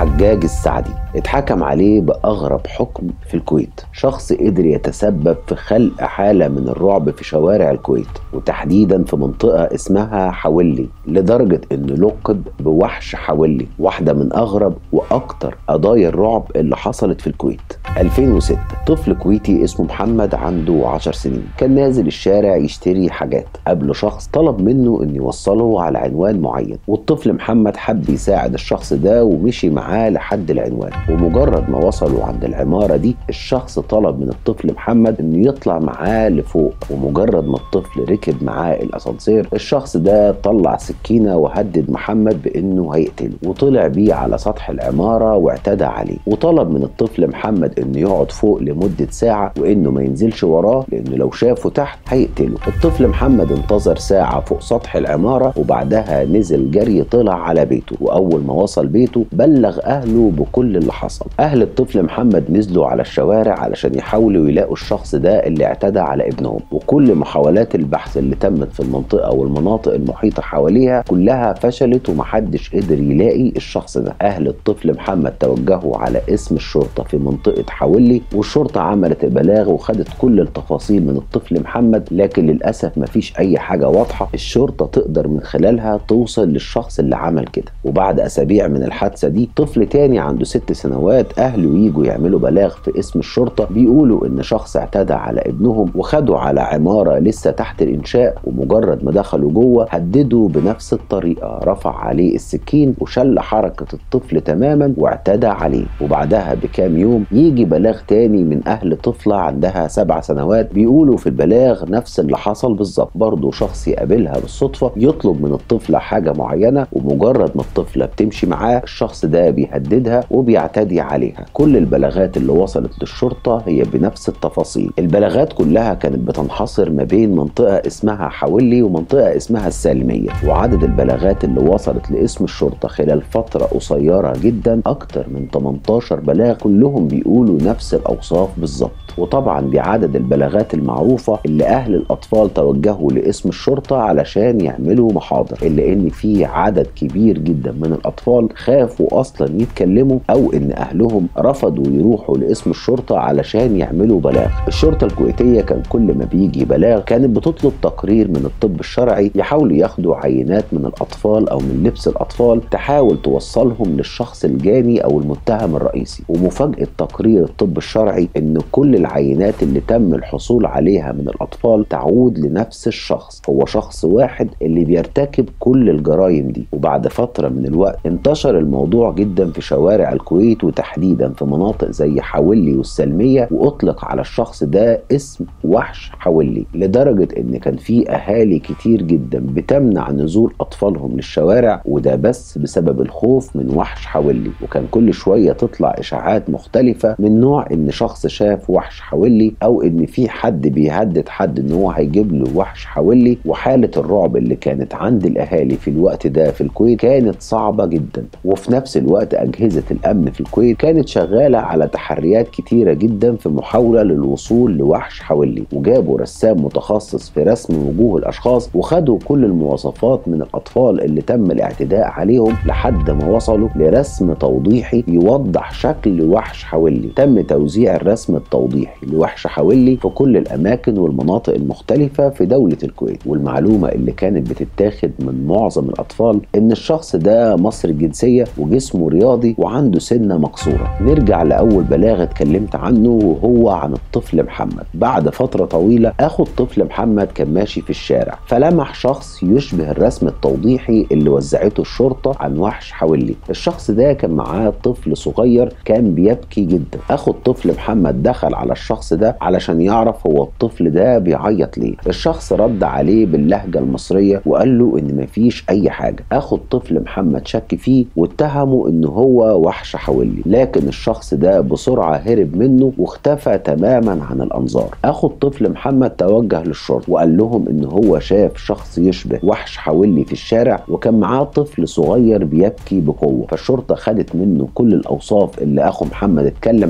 حجاج السعدي اتحكم عليه بأغرب حكم في الكويت شخص قدر يتسبب في خلق حالة من الرعب في شوارع الكويت وتحديدا في منطقة اسمها حولي لدرجة انه لقب بوحش حولي واحدة من أغرب وأكتر قضايا الرعب اللي حصلت في الكويت 2006 طفل كويتي اسمه محمد عنده 10 سنين كان نازل الشارع يشتري حاجات قبل شخص طلب منه انه يوصله على عنوان معين والطفل محمد حب يساعد الشخص ده ومشي معاه لحد العنوان ومجرد ما وصلوا عند العمارة دي الشخص طلب من الطفل محمد انه يطلع معاه لفوق ومجرد ما الطفل ركب معاه الاسانسير الشخص ده طلع سكينة وهدد محمد بانه هيقتله وطلع بيه على سطح العمارة واعتدى عليه وطلب من الطفل محمد انه يقعد فوق لمدة ساعة وانه ما ينزلش وراه لانه لو شافه تحت هيقتله الطفل محمد انتظر ساعة فوق سطح العمارة وبعدها نزل جري طلع على بيته واول ما وصل بيته بلغ اهله بكل اللي حصل اهل الطفل محمد نزلوا على الشوارع علشان يحاولوا يلاقوا الشخص ده اللي اعتدى على ابنهم وكل محاولات البحث اللي تمت في المنطقة والمناطق المحيطة حواليها كلها فشلت ومحدش قدر يلاقي الشخص ده اهل الطفل محمد توجهوا على اسم الشرطة في منطقة حولي والشرطة عملت البلاغ وخدت كل التفاصيل من الطفل محمد لكن للأسف مفيش أي حاجة واضحة الشرطة تقدر من خلالها توصل للشخص اللي عمل كده وبعد أسابيع من الحادثة دي طفل تاني عنده ست سنوات أهله يجوا يعملوا بلاغ في اسم الشرطة بيقولوا إن شخص اعتدى على ابنهم وخدوا على عمارة لسه تحت الإنشاء ومجرد ما دخلوا جوه هددوا بنفس الطريقة رفع عليه السكين وشل حركة الطفل تماما واعتدى عليه وبعدها بكام يوم يجي بلاغ تاني من أهل طفلة عندها سبع سنوات بيقولوا في البلاغ نفس اللي حصل بالظبط برضه شخص يقابلها بالصدفة يطلب من الطفلة حاجة معينة ومجرد ما الطفلة بتمشي معاه الشخص ده بيهددها وبيعتدي عليها كل البلاغات اللي وصلت للشرطة هي بنفس التفاصيل البلاغات كلها كانت بتنحصر ما بين منطقة اسمها حولي ومنطقة اسمها السالمية وعدد البلاغات اللي وصلت لاسم الشرطة خلال فترة قصيرة جدا أكتر من 18 بلاغ كلهم بيقولوا نفس الأوصاف بالظبط وطبعا دي عدد البلاغات المعروفة اللي أهل الأطفال توجهوا لاسم الشرطة علشان يعملوا محاضر إلا إن في عدد كبير جدا من الأطفال خافوا أصلا يتكلموا أو إن أهلهم رفضوا يروحوا لاسم الشرطة علشان يعملوا بلاغ الشرطة الكويتية كان كل ما بيجي بلاغ كانت بتطلب تقرير من الطب الشرعي يحاولوا ياخدوا عينات من الأطفال أو من لبس الأطفال تحاول توصلهم للشخص الجاني أو المتهم الرئيسي ومفاجأة تقرير الطب الشرعي إن كل العينات اللي تم الحصول عليها من الأطفال تعود لنفس الشخص هو شخص واحد اللي بيرتكب كل الجرائم دي وبعد فترة من الوقت انتشر الموضوع جدا في شوارع الكويت وتحديدا في مناطق زي حولي والسلمية وأطلق على الشخص ده اسم وحش حولي لدرجة إن كان في أهالي كتير جدا بتمنع نزول أطفالهم للشوارع وده بس بسبب الخوف من وحش حولي وكان كل شوية تطلع إشاعات مختلفة من نوع إن شخص شاف وحش حولي أو إن في حد بيهدد حد إن هو هيجيب له وحش حولي وحالة الرعب اللي كانت عند الأهالي في الوقت ده في الكويت كانت صعبة جدا وفي نفس الوقت أجهزة الأمن في الكويت كانت شغالة على تحريات كتيرة جدا في محاولة للوصول لوحش حولي وجابوا رسام متخصص في رسم وجوه الأشخاص وخدوا كل المواصفات من الأطفال اللي تم الاعتداء عليهم لحد ما وصلوا لرسم توضيحي يوضح شكل وحش حولي تم توزيع الرسم التوضيحي لوحش حولي في كل الأماكن والمناطق المختلفة في دولة الكويت والمعلومة اللي كانت بتتاخد من معظم الأطفال إن الشخص ده مصري الجنسية وجسمه رياضي وعنده سنة مكسورة نرجع لأول بلاغ اتكلمت عنه وهو عن الطفل محمد بعد فترة طويلة أخو الطفل محمد كان ماشي في الشارع فلمح شخص يشبه الرسم التوضيحي اللي وزعته الشرطة عن وحش حولي الشخص ده كان معاه طفل صغير كان بيبكي جدا أخو الطفل محمد دخل على الشخص ده علشان يعرف هو الطفل ده بيعيط ليه الشخص رد عليه باللهجة المصرية وقال له إن مفيش أي حاجة أخو الطفل محمد شك فيه واتهمه إن هو وحش حولي لكن الشخص ده بسرعة هرب منه واختفى تماما عن الأنظار أخو الطفل محمد توجه للشرطة وقال لهم إن هو شاف شخص يشبه وحش حولي في الشارع وكان معاه طفل صغير بيبكي بقوة فالشرطة خدت منه كل الأوصاف اللي أخو محمد اتكلم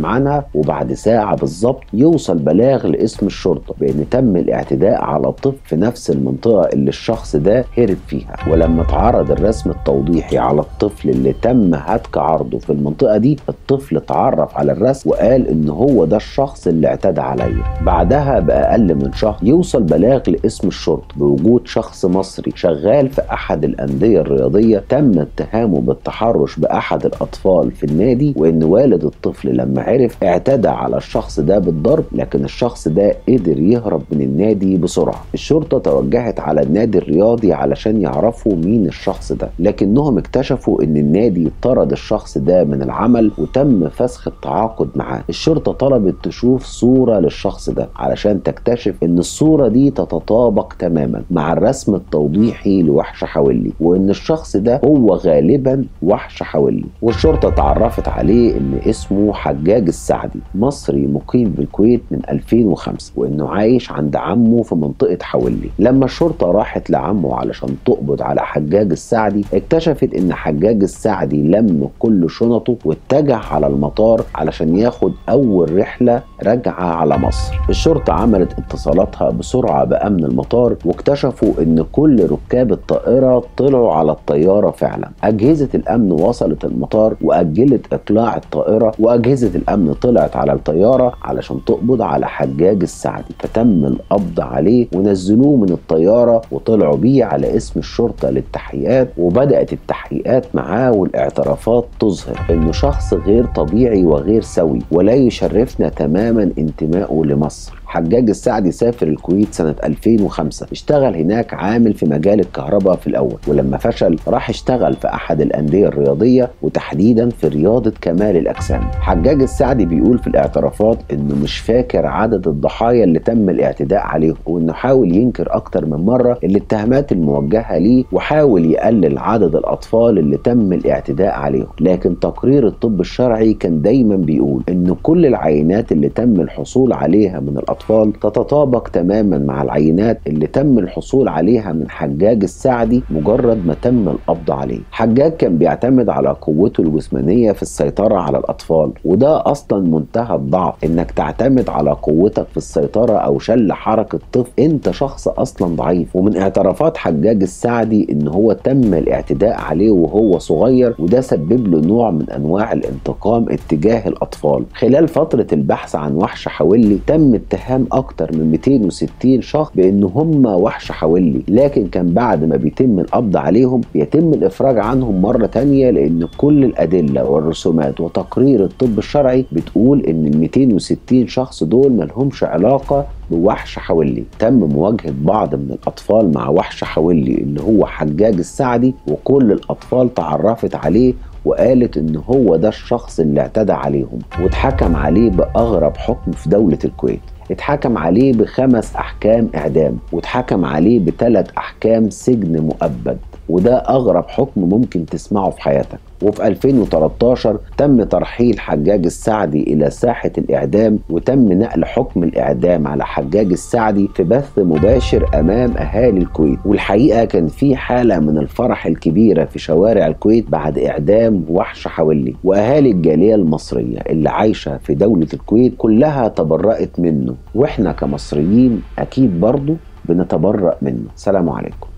يتكلم عنها وبعد ساعة بالظبط يوصل بلاغ لاسم الشرطة بأن تم الاعتداء على طفل في نفس المنطقة اللي الشخص ده هرب فيها ولما اتعرض الرسم التوضيحي على الطفل اللي تم هتك عرضه في المنطقة دي الطفل اتعرف على الرسم وقال ان هو ده الشخص اللي اعتدى عليا بعدها بأقل من شهر يوصل بلاغ لاسم الشرطة بوجود شخص مصري شغال في أحد الأندية الرياضية تم اتهامه بالتحرش بأحد الأطفال في النادي وإن والد الطفل لما عرف اعتدى على الشخص ده بالضرب لكن الشخص ده قدر يهرب من النادي بسرعة الشرطة توجهت على النادي الرياضي علشان يعرفوا مين الشخص ده لكنهم اكتشفوا ان النادي طرد الشخص ده من العمل وتم فسخ التعاقد معاه الشرطة طلبت تشوف صورة للشخص ده علشان تكتشف ان الصورة دي تتطابق تماما مع الرسم التوضيحي لوحش حولي وان الشخص ده هو غالبا وحش حولي والشرطة تعرفت عليه ان اسمه حجاج السعدي مصري مقيم بالكويت من 2005 وانه عايش عند عمه في منطقة حولي لما الشرطة راحت لعمه علشان تقبض على حجاج السعدي اكتشفت ان حجاج السعدي لم كل شنطه واتجه على المطار علشان ياخد اول رحلة راجعة على مصر الشرطة عملت اتصالاتها بسرعة بأمن المطار واكتشفوا ان كل ركاب الطائرة طلعوا على الطيارة فعلا أجهزة الأمن وصلت المطار وأجلت إقلاع الطائرة وأجهزة الأمن طلعت على الطيارة علشان تقبض على حجاج السعدي فتم القبض عليه ونزلوه من الطيارة وطلعوا بيه على اسم الشرطة للتحقيقات وبدأت التحقيقات معاه والاعترافات تظهر انه شخص غير طبيعي وغير سوي ولا يشرفنا تماما انتمائه لمصر حجاج السعدي سافر الكويت سنة 2005 اشتغل هناك عامل في مجال الكهرباء في الأول ولما فشل راح اشتغل في أحد الأندية الرياضية وتحديدا في رياضة كمال الأجسام حجاج السعدي بيقول في الاعترافات إنه مش فاكر عدد الضحايا اللي تم الاعتداء عليهم وإنه حاول ينكر أكتر من مرة الاتهامات الموجهة ليه وحاول يقلل عدد الأطفال اللي تم الاعتداء عليهم لكن تقرير الطب الشرعي كان دايما بيقول إن كل العينات اللي تم الحصول عليها من الأطفال الأطفال تتطابق تماما مع العينات اللي تم الحصول عليها من حجاج السعدي مجرد ما تم القبض عليه حجاج كان بيعتمد على قوته الجسمانية في السيطرة على الأطفال وده أصلا منتهى الضعف إنك تعتمد على قوتك في السيطرة أو شل حركة طفل أنت شخص أصلا ضعيف ومن اعترافات حجاج السعدي إن هو تم الاعتداء عليه وهو صغير وده سبب له نوع من أنواع الانتقام اتجاه الأطفال خلال فترة البحث عن وحش حولي تم اتهام اتهام اكتر من 260 شخص بان هم وحش حولي لكن كان بعد ما بيتم القبض عليهم يتم الافراج عنهم مره تانية لان كل الادله والرسومات وتقرير الطب الشرعي بتقول ان ال 260 شخص دول ملهمش علاقه بوحش حولي تم مواجهة بعض من الأطفال مع وحش حولي اللي هو حجاج السعدي وكل الأطفال تعرفت عليه وقالت ان هو ده الشخص اللي اعتدى عليهم واتحكم عليه باغرب حكم في دوله الكويت اتحكم عليه بخمس احكام اعدام واتحكم عليه بثلاث احكام سجن مؤبد وده اغرب حكم ممكن تسمعه في حياتك وفي 2013 تم ترحيل حجاج السعدي إلى ساحة الإعدام وتم نقل حكم الإعدام على حجاج السعدي في بث مباشر أمام أهالي الكويت والحقيقة كان في حالة من الفرح الكبيرة في شوارع الكويت بعد إعدام وحش حولي وأهالي الجالية المصرية اللي عايشة في دولة الكويت كلها تبرأت منه وإحنا كمصريين أكيد برضو بنتبرأ منه سلام عليكم